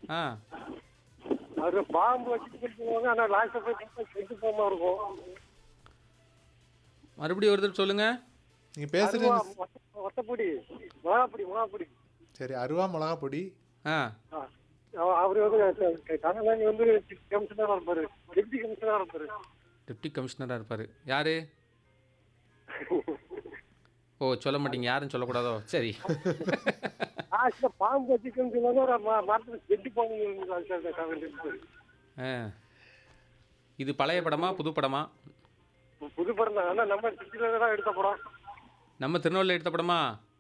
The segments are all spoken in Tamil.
ஆ அது பாம்பு வச்சுட்டு போவாங்க ஆனா லாஸ்ட் போய் பார்த்தா செத்து போமா இருக்கும் மறுபடியும் ஒரு தடவை சொல்லுங்க நீங்க பேசுறது அருவா, ஒத்த- ஒத்தப்பொடி மிளகாப்பொடி மிளகாப்பொடி சரி அருவா மிளகா பொடி ஆ ஆ. அவ- அவரு வந்து கனகாணி வந்து கமிஷனரா இருப்பாரு டெப்டி கமிஷனரா இருப்பாரு டெப்டி கமிஷனராக இருப்பார் யாரு ஓ சொல்ல மாட்டீங்க யாருன்னு சொல்லக்கூடாதோ சரி லாஸ்ட்ல பாம்பு வச்சுக்கன்னு சொல்லுவாங்க ஒரு ம- மரத்துல செத்து போவாங்க ஆ இது பழைய படமா புது படமா புது படம் தான் ஆனா நம்ம சிட்டில தான் எடுத்த படம் நம்ம திருநெல்வேலியில் எடுத்த படமா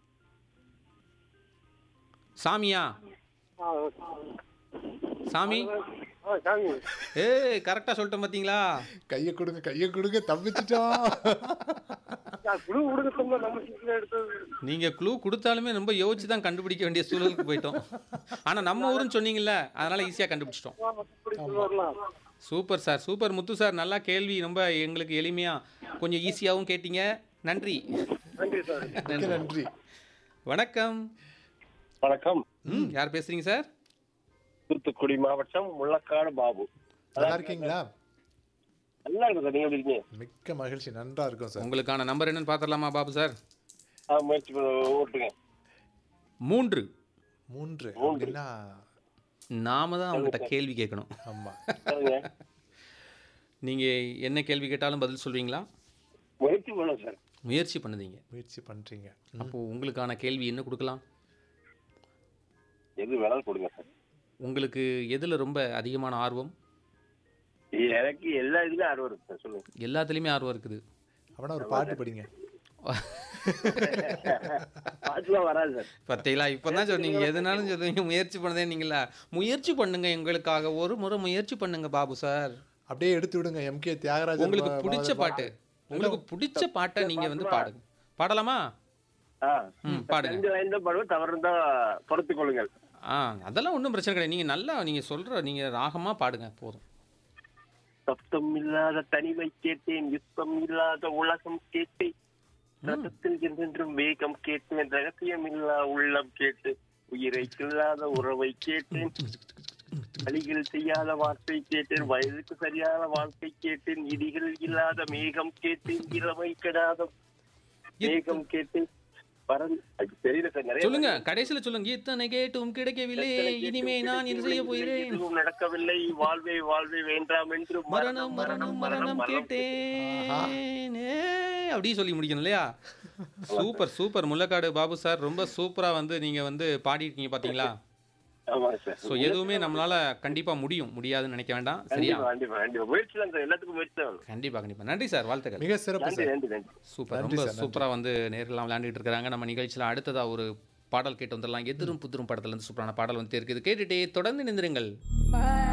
சாமியா ஆ, சாமி ஆ, சாமி ஏய் கரெக்டாக சொல்லிட்டேன் பார்த்தீங்களா கையை கொடுங்க கையை கொடுங்க தப்பிச்சிட்டோம் நான் குழு உடுக்கத்தோம்னா நம்ம சிட்டில எடுத்தது நீங்கள் க்ளூ கொடுத்தாலுமே ரொம்ப யோசிச்சு தான் கண்டுபிடிக்க வேண்டிய சூழலுக்கு போயிட்டோம் ஆனால் நம்ம ஊருன்னு சொன்னீங்கல்ல அதனால் ஈஸியாக கண்டுபிடிச்சிட்டோம் ஒத்தப்பொடி சொல்லுவார்லாம் super sir super Muthu sir நல்லா கேள்வி ரொம்ப எங்களுக்கு எளிமையாக கொஞ்சம் ஈஸியாகவும் கேட்டீங்க நன்றி நன்றி சார் மிக்க நன்றி வணக்கம் வணக்கம் ம் யார் பேசுறீங்க சார் தூத்துக்குடி மாவட்டம் முள்ளக்காடு பாபு நல்லா இருக்கீங்களா நல்லா இருக்கும் சார் நீங்க எப்படி இருக்கீங்க மிக்க மகிழ்ச்சி நன்றா இருக்கும் சார் உங்களுக்கான நம்பர் என்னன்னு பார்த்துடலாமா பாபு சார் ஆ, முயற்சி பண்ண ஓட்டுங்க மூன்று மூன்று அப்படின்னா நாம தான் அவங்ககிட்ட கேள்வி கேட்கணும் ஆமா சொல்லுங்க நீங்கள் என்ன கேள்வி கேட்டாலும் பதில் சொல்வீங்களா முயற்சி பண்ணுங்க சார் முயற்சி பண்ணுதீங்க முயற்சி பண்றீங்க அப்போது உங்களுக்கான கேள்வி என்ன கொடுக்கலாம் எது வேணாலும் கொடுங்க சார் உங்களுக்கு எதில் ரொம்ப அதிகமான ஆர்வம் எனக்கு எல்லா இதுலயும் ஆர்வம் இருக்கு சார் சொல்லுங்க எல்லாத்துலேயுமே ஆர்வம் இருக்குது அவனா ஒரு பாட்டு படிங்க பாட்டுலாம் வராது சார் பார்த்தீங்களா இப்போ தான் சொன்னீங்க எதுனாலும் சொல்லுவீங்க முயற்சி பண்ணதே நீங்களா முயற்சி பண்ணுங்க எங்களுக்காக ஒரு முறை முயற்சி பண்ணுங்க பாபு சார் அப்படியே எடுத்து விடுங்க எம்கே தியாகராஜன் உங்களுக்கு பா- பிடிச்ச பாட்டு உங்களுக்கு பிடிச்ச பாட்டை நீங்கள் வந்து பாடுங்க பாடலாமா ஆ ம் பாடுங்க ரெண்டு லைன் தான் பாடுவோம் தவறு இருந்தா பொறுத்துக் கொள்ளுங்கள் ஆ அதெல்லாம் ஒன்றும் பிரச்சனை கிடையாது நீங்கள் நல்லா நீங்கள் சொல்கிற நீங்கள் ராகமாக பாடுங்க போதும் சப்தம் இல்லாத தனிமை கேட்டேன் யுத்தம் இல்லாத உலகம் கேட்டேன் ரத்தத்தில் என்றென்றும் வேகம் கேட்டேன் ரகசியம் இல்லா உள்ளம் கேட்டு உயிரை இல்லாத உறவை கேட்டேன் வழிகள் செய்யாத வார்த்தை கேட்டேன் வயதுக்கு சரியான வாழ்க்கை கேட்டேன் இடிகள் இல்லாத மேகம் கேட்டேன் இளமை கெடாத மேகம் கேட்டேன் பறந்து அது தெரியல சார் நிறைய சொல்லுங்க கடைசியில் சொல்லுங்க இத்தனை கேட்டும் கிடைக்கவில்லை இனிமே நான் என்ன செய்ய போகிறேன் எதுவும் நடக்கவில்லை வாழ்வே வாழ்வே வேண்டாம் என்று மரணம் மரணம் மரணம் கேட்டேன் ஏய், அப்படியே சொல்லி முடிக்கணும் இல்லையா super super Mullakkadu Babu sir ரொம்ப சூப்பரா வந்து நீங்க வந்து பாடிருக்கீங்க பாத்தீங்களா ஆமாங்க சார் ஸோ எதுவுமே நம்மளால கண்டிப்பா முடியும் முடியாதுன்னு நினைக்க வேண்டாம் சரியா கண்டிப்பா கண்டிப்பா கண்டிப்பா முயற்சி தான் சார் எல்லாத்துக்கும் முயற்சி தான் வேணும். கண்டிப்பா கண்டிப்பா நன்றி சார் வாழ்த்துக்கள் மிக சிறப்பு நன்றி சார் நன்றி நன்றி சூப்பர் நன்றி ரொம்ப சார், நன்றி. சூப்பரா வந்து நேரெல்லாம் விளையாண்டுட்டு இருக்காங்க நம்ம நிகழ்ச்சியில அடுத்ததா ஒரு பாடல் கேட்டு வந்துடலாம் எதிரும் புதிரும் படத்துல இருந்து சூப்பரான பாடல் வந்து இருக்குது கேட்டுட்டே தொடர்ந்து நிந்திருங்கள் Bye.